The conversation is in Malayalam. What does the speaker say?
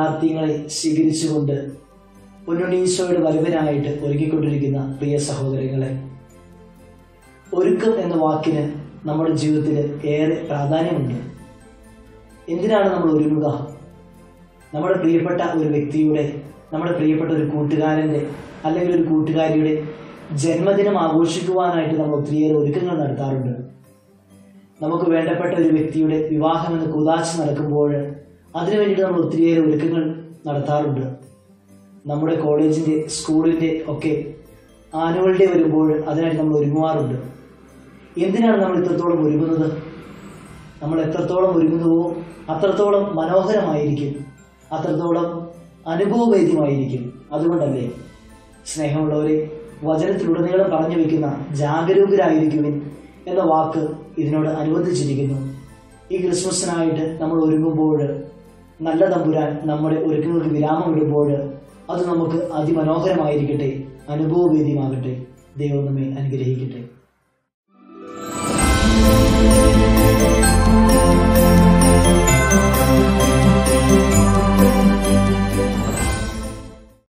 യാഥാർത്ഥ്യങ്ങളെ സ്വീകരിച്ചുകൊണ്ട് പൊന്നുണ്ണീശോയുടെ വരവിനായിട്ട് ഒരുക്കിക്കൊണ്ടിരിക്കുന്ന പ്രിയ സഹോദരങ്ങളെ ഒരുക്കം എന്ന വാക്കിന് നമ്മുടെ ജീവിതത്തിൽ ഏറെ പ്രാധാന്യമുണ്ട് എന്തിനാണ് നമ്മൾ ഒരുങ്ങുക നമ്മുടെ പ്രിയപ്പെട്ട ഒരു വ്യക്തിയുടെ നമ്മുടെ പ്രിയപ്പെട്ട ഒരു കൂട്ടുകാരൻ്റെ അല്ലെങ്കിൽ ഒരു കൂട്ടുകാരിയുടെ ജന്മദിനം ആഘോഷിക്കുവാനായിട്ട് നമ്മൾ ഒത്തിരിയേറെ ഒരുക്കങ്ങൾ നടത്താറുണ്ട് നമുക്ക് വേണ്ടപ്പെട്ട ഒരു വ്യക്തിയുടെ വിവാഹം എന്ന കുതാശ നടക്കുമ്പോൾ അതിനു വേണ്ടിയിട്ട് നമ്മൾ ഒത്തിരിയേറെ ഒരുക്കങ്ങൾ നടത്താറുണ്ട് നമ്മുടെ കോളേജിൻ്റെ സ്കൂളിൻ്റെ ഒക്കെ ആനുവൽ ഡേ വരുമ്പോൾ അതിനായിട്ട് നമ്മൾ ഒരുങ്ങുവാറുണ്ട് എന്തിനാണ് നമ്മൾ ഇത്രത്തോളം ഒരുങ്ങുന്നത് നമ്മൾ എത്രത്തോളം ഒരുങ്ങുന്നുവോ അത്രത്തോളം മനോഹരമായിരിക്കും അത്രത്തോളം അനുഭവവേദ്യമായിരിക്കും അതുകൊണ്ടല്ലേ സ്നേഹമുള്ളവരെ വചനത്തിലുടനീളം പറഞ്ഞു വെക്കുന്ന ജാഗരൂകരായിരിക്കുവിൻ എന്ന വാക്ക് ഇതിനോട് അനുബന്ധിച്ചിരിക്കുന്നു ഈ ക്രിസ്മസിനായിട്ട് നമ്മൾ ഒരുങ്ങുമ്പോൾ നല്ല തമ്പുരാൻ നമ്മുടെ ഒരുക്കങ്ങൾക്ക് വിരാമമിടുമ്പോൾ അത് നമുക്ക് അതിമനോഹരമായിരിക്കട്ടെ അനുഭവവേദ്യമാകട്ടെ ദൈവം നമ്മെ അനുഗ്രഹിക്കട്ടെ